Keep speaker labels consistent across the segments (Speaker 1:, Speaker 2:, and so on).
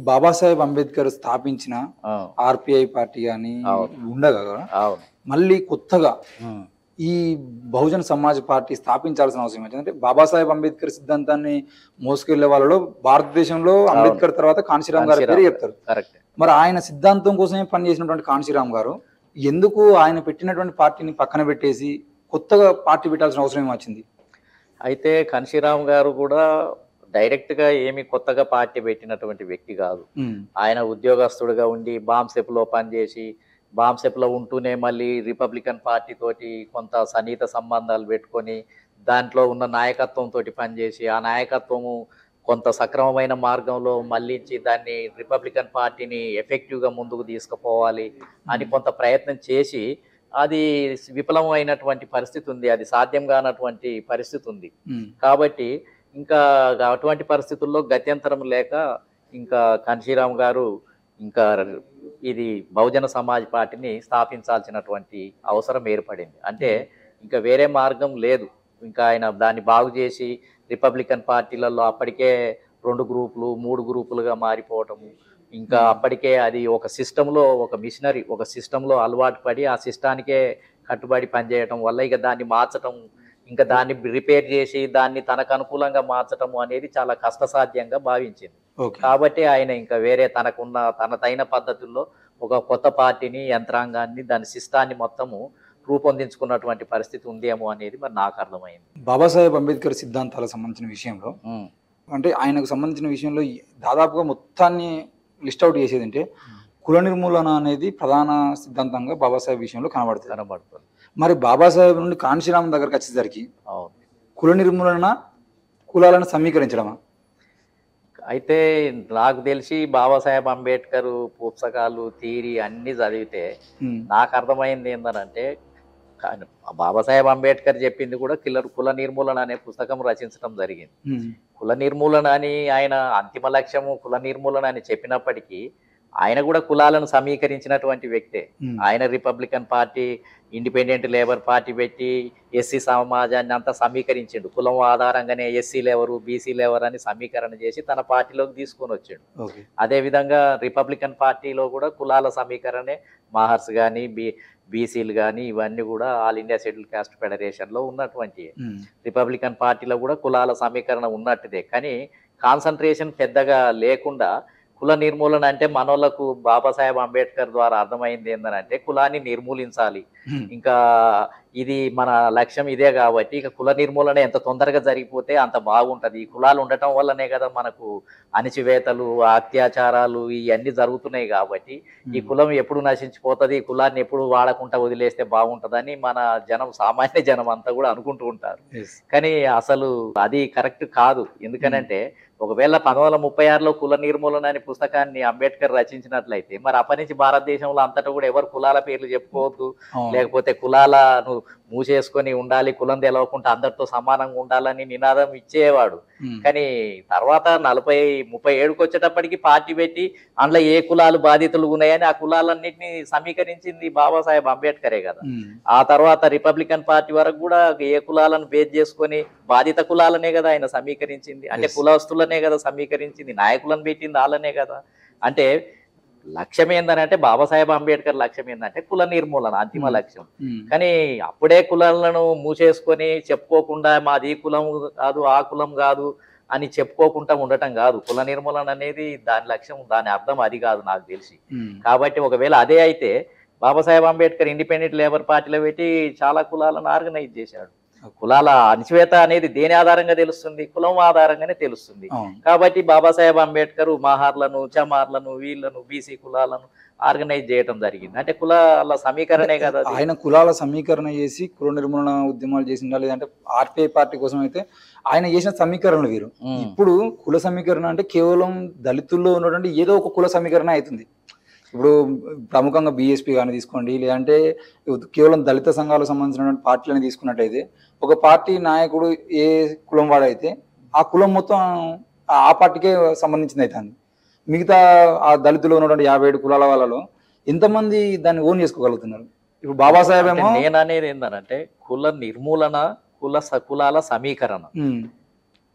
Speaker 1: బాబాసాహెబ్ అంబేద్కర్ స్థాపించిన
Speaker 2: ఆ,
Speaker 1: RPI party కానీ
Speaker 2: అవును.
Speaker 1: ఉండగా కూడా
Speaker 2: అవును
Speaker 1: మళ్ళీ కొత్తగా
Speaker 2: ఉమ్,
Speaker 1: ఈ బహుజన సమాజ్ పార్టీ స్థాపించాల్సిన అవసరం ఏంటి అంటే బాబాసాహెబ్ అంబేద్కర్ సిద్ధాంతాన్ని మోసుకెళ్లే వాళ్ళలో భారతదేశంలో అంబేద్కర్ తర్వాత కాన్శీరామ్ గారి పేరు
Speaker 2: కాన్శీరామ్
Speaker 1: చెప్తారు
Speaker 2: కరెక్ట్
Speaker 1: మరి ఆయన సిద్ధాంతం కోసమే పనిచేసినటువంటి కాన్శీరామ్ గారు ఎందుకు ఆయన పెట్టినటువంటి పార్టీని పక్కన పెట్టేసి కొత్తగా పార్టీ పెట్టాల్సిన అవసరం ఏమి వచ్చింది
Speaker 2: అయితే కన్షీరామ్ గారు కూడా డైరెక్ట్ గా ఏమి కొత్తగా పార్టీ పెట్టినటువంటి వ్యక్తి కాదు
Speaker 1: ఉమ్,
Speaker 2: ఆయన ఉద్యోగస్తుడుగా ఉండి బాంసెప్లో పనిచేసి బాంసెప్లో ఉంటూనే మళ్ళీ రిపబ్లికన్ పార్టీ తోటి కొంత సన్నిహిత సంబంధాలు పెట్టుకొని దాంట్లో ఉన్న నాయకత్వంతో పనిచేసి ఆ నాయకత్వము కొంత సక్రమమైన మార్గంలో మళ్ళించి దాన్ని రిపబ్లికన్ పార్టీని ఎఫెక్టివ్గా ముందుకు తీసుకుపోవాలి అని కొంత ప్రయత్నం చేసి అది విఫలమైనటువంటి పరిస్థితి ఉంది అది సాధ్యం కానటువంటి పరిస్థితి ఉంది
Speaker 1: ఉమ్,
Speaker 2: కాబట్టి ఇంకా అటువంటి పరిస్థితుల్లో గత్యంతరం లేక ఇంకా కన్షీరామ్ గారు ఇంకా ఇది బహుజన సమాజ్ పార్టీని స్థాపించాల్సినటువంటి అవసరం ఏర్పడింది అంటే ఇంకా వేరే మార్గం లేదు ఇంకా ఆయన దాన్ని బాగు చేసి రిపబ్లికన్ పార్టీలలో అప్పటికే రెండు గ్రూపులు మూడు గ్రూపులుగా మారిపోవటము ఇంకా అప్పటికే అది ఒక సిస్టంలో ఒక మిషనరీ ఒక సిస్టంలో అలవాటు పడి ఆ సిస్టానికే కట్టుబడి పనిచేయటం వల్ల ఇక దాన్ని మార్చటం ఇంకా దాన్ని రిపేర్ చేసి దాన్ని తనకు అనుకూలంగా మార్చటము అనేది చాలా కష్టసాధ్యంగా భావించింది
Speaker 1: ఓకే
Speaker 2: కాబట్టి ఆయన ఇంకా వేరే తనకున్న తనదైన పద్ధతుల్లో ఒక కొత్త పార్టీని యంత్రాంగాన్ని దాని సిస్టాన్ని మొత్తము రూపొందించుకున్నటువంటి పరిస్థితి ఉందేమో అనేది మరి నాకు అర్థమైంది
Speaker 1: బాబాసాహెబ్ అంబేద్కర్ సిద్ధాంతాలకు సంబంధించిన విషయంలో
Speaker 2: ఉమ్,
Speaker 1: అంటే ఆయనకు సంబంధించిన విషయంలో ఈ- దాదాపుగా మొత్తాన్ని లిస్ట్ అవుట్ చేసేది అంటే కుల నిర్మూలన అనేది ప్రధాన సిద్ధాంతంగా బాబాసాహెబ్ విషయంలో కనబడుతుంది
Speaker 2: కనబడుతుంది
Speaker 1: మరి బాబాసాహెబ్ నుండి కాన్శీరామ్ దగ్గరకు వచ్చేసరికి
Speaker 2: అవును
Speaker 1: కుల నిర్మూలన కులాలను సమీకరించడమా
Speaker 2: అయితే నాకు తెలిసి బాబాసాహెబ్ అంబేద్కర్ పుస్తకాలు థీరీ అన్ని చదివితే
Speaker 1: ఉమ్,
Speaker 2: నాకు అర్థమైంది ఏంటంటే కా- బాబాసాహెబ్ అంబేద్కర్ చెప్పింది కూడా కుల కుల నిర్మూలన అనే పుస్తకం రచించడం జరిగింది
Speaker 1: ఉమ్,
Speaker 2: కుల నిర్మూలన అని ఆయన అంతిమ లక్ష్యము కుల నిర్మూలన అని చెప్పినప్పటికీ ఆయన కూడా కులాలను సమీకరించినటువంటి వ్యక్తే
Speaker 1: ఉమ్,
Speaker 2: ఆయన Republican party independent labour party పెట్టి ఎస్సీ సమాజాన్ని అంతా సమీకరించిండు కులం ఆధారంగానే ఎస్సీలు ఎవరు బీసీలు ఎవరు అని సమీకరణ చేసి తన పార్టీలోకి తీసుకొని వచ్చాడు
Speaker 1: ఓకే
Speaker 2: అదేవిధంగా రిపబ్లికన్ పార్టీలో కూడా కులాల సమీకరణే మహర్స్ కానీ బీ బీసీలు కానీ ఇవన్నీ కూడా ఆల్ ఇండియా షెడ్యూల్ కాస్ట్ ఫెడరేషన్లో ఉన్నటువంటి
Speaker 1: ఉమ్,
Speaker 2: రిపబ్లికన్ పార్టీలో కూడా కులాల సమీకరణ ఉన్నట్టుదే కానీ కాన్సన్ట్రేషన్ పెద్దగా లేకుండా కుల నిర్మూలన అంటే మనోళ్ళకు బాబాసాహెబ్ అంబేద్కర్ ద్వారా అర్థమైంది ఏంటంటే కులాన్ని నిర్మూలించాలి
Speaker 1: ఉమ్,
Speaker 2: ఇంకా ఇది మన లక్ష్యం ఇదే కాబట్టి ఇక కుల నిర్మూలన ఎంత తొందరగా జరిగిపోతే అంత బాగుంటది ఈ కులాలు ఉండటం వల్లనే కదా మనకు అణిచివేతలు అత్యాచారాలు ఇవన్నీ జరుగుతున్నాయి కాబట్టి ఈ కులం ఎప్పుడు నశించిపోతుంది ఈ కులాన్ని ఎప్పుడు వాడకుండా వదిలేస్తే బాగుంటదని మన జనం సామాన్య జనం అంతా కూడా అనుకుంటూ ఉంటారు
Speaker 1: yes.
Speaker 2: కానీ అసలు అది కరెక్ట్ కాదు ఎందుకనంటే ఒకవేళ పంతొమ్మిది వందల ముప్పై ఆరులో కుల నిర్మూలన అనే పుస్తకాన్ని అంబేద్కర్ రచించినట్లయితే మరి అప్పటి నుంచి భారతదేశంలో అంతటా కూడా ఎవరు కులాల పేర్లు చెప్పుకోవద్దు
Speaker 1: అవును.
Speaker 2: లేకపోతే కులాలను మూసేసుకొని ఉండాలి కులం తెలవకుండా అందరితో సమానంగా ఉండాలని నినాదం ఇచ్చేవాడు
Speaker 1: ఉమ్,
Speaker 2: కానీ తర్వాత నలభై ముప్పై ఏడుకి వచ్చేటప్పటికి పార్టీ పెట్టి అందులో ఏ కులాలు బాధితులు ఉన్నాయని ఆ కులాలన్నింటినీ సమీకరించింది బాబాసాహెబ్ అంబేద్కరే కదా
Speaker 1: ఉమ్,
Speaker 2: ఆ తర్వాత రిపబ్లికన్ పార్టీ వరకు కూడా ఏ కులాలను బేస్ చేసుకొని బాధిత కులాలనే కదా ఆయన సమీకరించింది అంటే
Speaker 1: Yes.
Speaker 2: కులస్తులనే కదా సమీకరించింది నాయకులను పెట్టింది వాళ్ళనే కదా అంటే లక్ష్యం ఏందనంటే బాబాసాహెబ్ అంబేద్కర్ లక్ష్యం ఏంటంటే కుల నిర్మూలన అంతిమ
Speaker 1: Hmm.
Speaker 2: లక్ష్యం
Speaker 1: ఉమ్,
Speaker 2: కానీ అప్పుడే కులాలను మూసేసుకొని చెప్పుకోకుండా మాది ఈ కులం కాదు ఆ కులం కాదు అని చెప్పుకోకుండా ఉండటం కాదు కుల నిర్మూలన అనేది దాని లక్ష్యం దాని అర్థం అది కాదు నాకు తెలిసి
Speaker 1: ఉమ్,
Speaker 2: కాబట్టి ఒకవేళ అదే అయితే బాబాసాహెబ్ అంబేద్కర్ ఇండిపెండెంట్ లేబర్ పార్టీలో పెట్టి చాలా కులాలను ఆర్గనైజ్ చేశాడు కులాల అణచివేత అనేది దేని ఆధారంగా తెలుస్తుంది కులం ఆధారంగానే తెలుస్తుంది
Speaker 1: అవును
Speaker 2: కాబట్టి బాబాసాహెబ్ అంబేద్కర్ మహార్లను చమార్లను వీళ్ళను బీసీ కులాలను ఆర్గనైజ్ చేయడం జరిగింది అంటే కులాల సమీకరణే కదా అది.
Speaker 1: ఆయన కులాల సమీకరణ చేసి కుల నిర్మూలన ఉద్యమాలు చేసిండా లేదంటే ఆర్పిఐ పార్టీ కోసం అయితే ఆయన చేసిన సమీకరణలు వేరు
Speaker 2: ఉమ్.
Speaker 1: ఇప్పుడు కుల సమీకరణ అంటే కేవలం దళితుల్లో ఉన్నటువంటి ఏదో ఒక కుల సమీకరణ అవుతుంది ఇప్పుడు ప్రముఖంగా బీఎస్పీ కానీ తీసుకోండి లేదంటే కేవలం దళిత సంఘాలకు సంబంధించినటువంటి పార్టీలను తీసుకున్నట్టయితే ఒక పార్టీ నాయకుడు ఏ కులం వాడైతే ఆ కులం మొత్తం ఆ- ఆ పార్టీకే సంబంధించింది అవుతుంది మిగతా ఆ దళితులు ఉన్నటువంటి యాభై ఏడు కులాల వాళ్ళలో ఎంతమంది దాన్ని ఓన్ చేసుకోగలుగుతున్నారు ఇప్పుడు బాబాసాహెబ్
Speaker 2: అంటే
Speaker 1: ఏమో
Speaker 2: నేను అనేది ఏంటంటే కుల నిర్మూలన కుల స- కులాల సమీకరణ
Speaker 1: ఉమ్,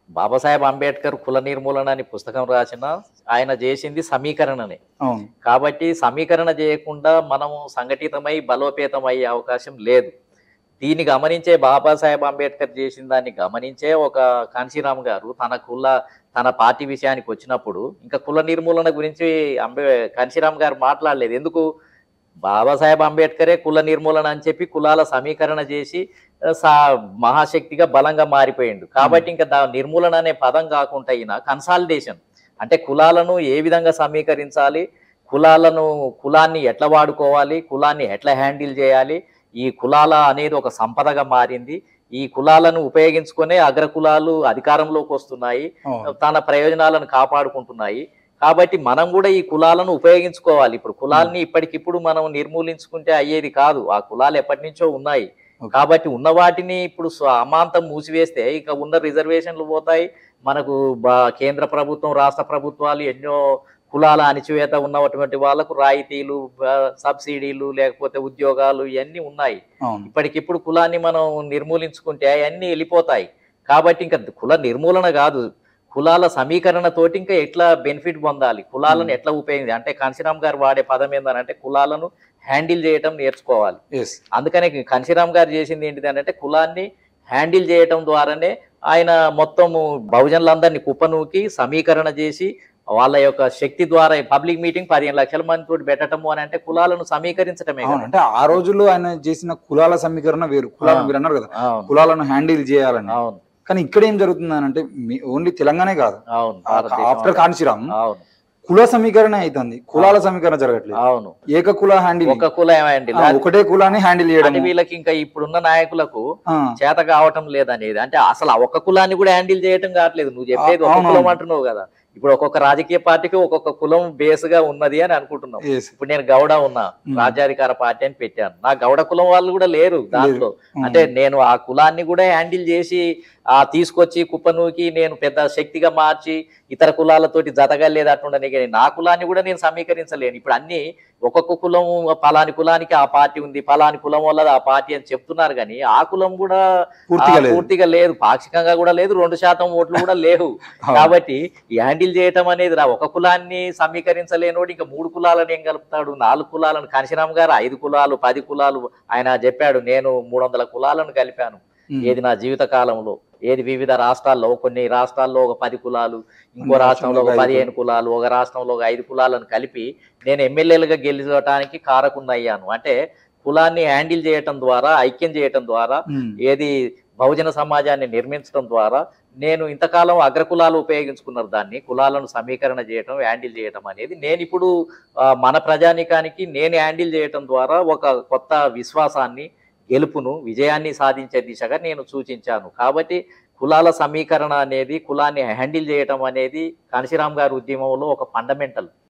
Speaker 2: బాబాసాహెబ్ అంబేద్కర్ కుల నిర్మూలన అని పుస్తకం రాసిన ఆయన చేసింది సమీకరణనే
Speaker 1: అవును
Speaker 2: కాబట్టి సమీకరణ చేయకుండా మనము సంఘటితమై బలోపేతం అయ్యే అవకాశం లేదు దీన్ని గమనించే బాబాసాహెబ్ అంబేద్కర్ చేసిన దాన్ని గమనించే ఒక కాంశీరామ్ గారు తన కుల తన పార్టీ విషయానికి వచ్చినప్పుడు ఇంకా కుల నిర్మూలన గురించి అంబే కాంశీరామ్ గారు మాట్లాడలేదు ఎందుకు బాబాసాహెబ్ అంబేద్కరే కుల నిర్మూలన అని చెప్పి కులాల సమీకరణ చేసి ఆ, సా మహాశక్తిగా బలంగా మారిపోయిండు కాబట్టి ఇంకా దా నిర్మూలన అనే పదం కాకుండా అయినా కన్సాలిడేషన్ అంటే కులాలను ఏ విధంగా సమీకరించాలి కులాలను కులాన్ని ఎట్లా వాడుకోవాలి కులాన్ని ఎట్లా హ్యాండిల్ చేయాలి ఈ కులాల అనేది ఒక సంపదగా మారింది ఈ కులాలను ఉపయోగించుకునే అగ్ర కులాలు అధికారంలోకి వస్తున్నాయి
Speaker 1: అవును
Speaker 2: తన ప్రయోజనాలను కాపాడుకుంటున్నాయి కాబట్టి మనం కూడా ఈ కులాలను ఉపయోగించుకోవాలి ఇప్పుడు కులాల్ని ఇప్పటికిప్పుడు మనం నిర్మూలించుకుంటే అయ్యేది కాదు ఆ కులాలు ఎప్పటి నుంచో ఉన్నాయి
Speaker 1: Okay.
Speaker 2: కాబట్టి ఉన్న వాటిని ఇప్పుడు స్వ- అమాంతం మూసివేస్తే ఇక ఉన్న రిజర్వేషన్లు పోతాయి మనకు బా- కేంద్ర ప్రభుత్వం రాష్ట్ర ప్రభుత్వాలు ఎన్నో కులాల అణిచివేత ఉన్నటువంటి వాళ్ళకు రాయితీలు బ- సబ్సిడీలు లేకపోతే ఉద్యోగాలు ఇవన్నీ ఉన్నాయి
Speaker 1: అవును
Speaker 2: ఇప్పటికిప్పుడు కులాన్ని మనం నిర్మూలించుకుంటే అవన్నీ వెళ్ళిపోతాయి కాబట్టి ఇంకా కుల నిర్మూలన కాదు కులాల సమీకరణతోటి ఇంకా ఎట్లా బెనిఫిట్ పొందాలి కులాలను
Speaker 1: Hmm.
Speaker 2: ఎట్లా ఉపయోగించాలి అంటే కాంశీరామ్ గారు వాడే పదం ఏంటంటే కులాలను హ్యాండిల్ చేయటం నేర్చుకోవాలి
Speaker 1: ఎస్
Speaker 2: అందుకనే కాంశీరామ్ గారు చేసింది ఏంటిది అంటే కులాన్ని హ్యాండిల్ చేయటం ద్వారానే ఆయన మొత్తము బహుజనులందరినీ కుప్పనూకి సమీకరణ చేసి వాళ్ళ యొక్క శక్తి ద్వారా పబ్లిక్ మీటింగ్ పదిహేను లక్షల మంది తోటి పెట్టడము అని అంటే కులాలను సమీకరించటమే
Speaker 1: అవును
Speaker 2: కదా.
Speaker 1: అంటే ఆ రోజుల్లో ఆయన చేసిన కులాల సమీకరణ వేరు కులాలను
Speaker 2: ఆ.
Speaker 1: మీరు అన్నారు కదా
Speaker 2: అవును
Speaker 1: కులాలను హ్యాండిల్ చేయాలని
Speaker 2: అవును
Speaker 1: కానీ ఇక్కడ ఏం జరుగుతుంది అని అంటే ఓన్లీ తెలంగాణే కాదు
Speaker 2: అవును భారతదేశం
Speaker 1: ఆఫ్టర్ కాన్శీరామ్
Speaker 2: అవును
Speaker 1: కుల సమీకరణ అవుతుంది కులాల సమీకరణ జరగట్లేదు
Speaker 2: అవును
Speaker 1: ఏక కుల హ్యాండిల్
Speaker 2: ఒక కుల ఏమండి
Speaker 1: ఒకటే కులాన్ని హ్యాండిల్ చేయడం
Speaker 2: అంటే వీళ్ళకి ఇంకా ఇప్పుడున్న నాయకులకు
Speaker 1: ఆ,
Speaker 2: చేత కావటం లేదనేది అంటే అసలు ఆ ఒక్క కులాన్ని కూడా హ్యాండిల్ చేయటం కావట్లేదు నువ్వు చెప్పేది
Speaker 1: ఆ,
Speaker 2: ఒక
Speaker 1: అవును,
Speaker 2: కులం
Speaker 1: అవును.
Speaker 2: అంటున్నావు కదా ఇప్పుడు ఒక్కొక్క రాజకీయ పార్టీకి ఒక్కొక్క కులం బేస్ గా ఉన్నది అని అనుకుంటున్నాం
Speaker 1: yes.
Speaker 2: ఇప్పుడు నేను గౌడ ఉన్నా
Speaker 1: ఉమ్.
Speaker 2: రాజ్యాధికార పార్టీ అని పెట్టాను నా గౌడ కులం వాళ్ళు కూడా లేరు దాంట్లో
Speaker 1: ఉమ్.
Speaker 2: అంటే నేను ఆ కులాన్ని కూడా హ్యాండిల్ చేసి ఆ తీసుకొచ్చి కుప్పనూకి నేను పెద్ద శక్తిగా మార్చి ఇతర కులాలతోటి జతగలేదు అట్టుండని కానీ నా కులాన్ని కూడా నేను సమీకరించలేను ఇప్పుడు అన్ని ఒక్కొక్క కులం పలాని కులానికి ఆ పార్టీ ఉంది పలాని కులం వల్ల ఆ పార్టీ అని చెప్తున్నారు కానీ ఆ కులం కూడా
Speaker 1: పూర్తిగా
Speaker 2: ఆ
Speaker 1: లేదు
Speaker 2: పూర్తిగా లేదు పాక్షికంగా కూడా లేదు రెండు శాతం ఓట్లు కూడా లేవు
Speaker 1: అవును.
Speaker 2: కాబట్టి ఈ హ్యాండిల్ చేయటం అనేది రా ఒక కులాన్ని సమీకరించలేనోడు ఇంకా మూడు కులాలను ఏం కలుపుతాడు నాలుగు కులాలను కాశీరామ్ గారు ఐదు కులాలు పది కులాలు ఆయన చెప్పాడు నేను మూడు వందల కులాలను కలిపాను
Speaker 1: ఉమ్.
Speaker 2: ఏది నా జీవిత కాలంలో ఏది వివిధ రాష్ట్రాల్లో కొన్ని రాష్ట్రాల్లో ఒక పది కులాలు ఇంకో
Speaker 1: కొన్ని
Speaker 2: రాష్ట్రంలో ఒక
Speaker 1: రాష్ట్రాల్లో ఒక ఐదు
Speaker 2: పదిహేను కులాలు ఒక రాష్ట్రంలో ఒక ఐదు కులాలను కలిపి నేను ఎమ్మెల్యేలుగా గెలిచడానికి కారకున్నయ్యాను అంటే కులాన్ని హ్యాండిల్ చేయటం ద్వారా ఐక్యం చేయటం ద్వారా
Speaker 1: ఉమ్.
Speaker 2: ఏది బహుజన సమాజాన్ని నిర్మించడం ద్వారా నేను ఇంతకాలం అగ్రకులాలు ఉపయోగించుకున్నారు దాన్ని కులాలను సమీకరణ చేయటం హ్యాండిల్ చేయటం అనేది నేను ఇప్పుడు ఆ, మన ప్రజానికానికి నేను హ్యాండిల్ చేయటం ద్వారా ఒక కొత్త విశ్వాసాన్ని గెలుపును విజయాన్ని సాధించే దిశగా నేను సూచించాను కాబట్టి కులాల సమీకరణ అనేది కులాన్ని హ్యాండిల్ చేయటం అనేది కాంశీరామ్ గారి ఉద్యమంలో ఒక ఫండమెంటల్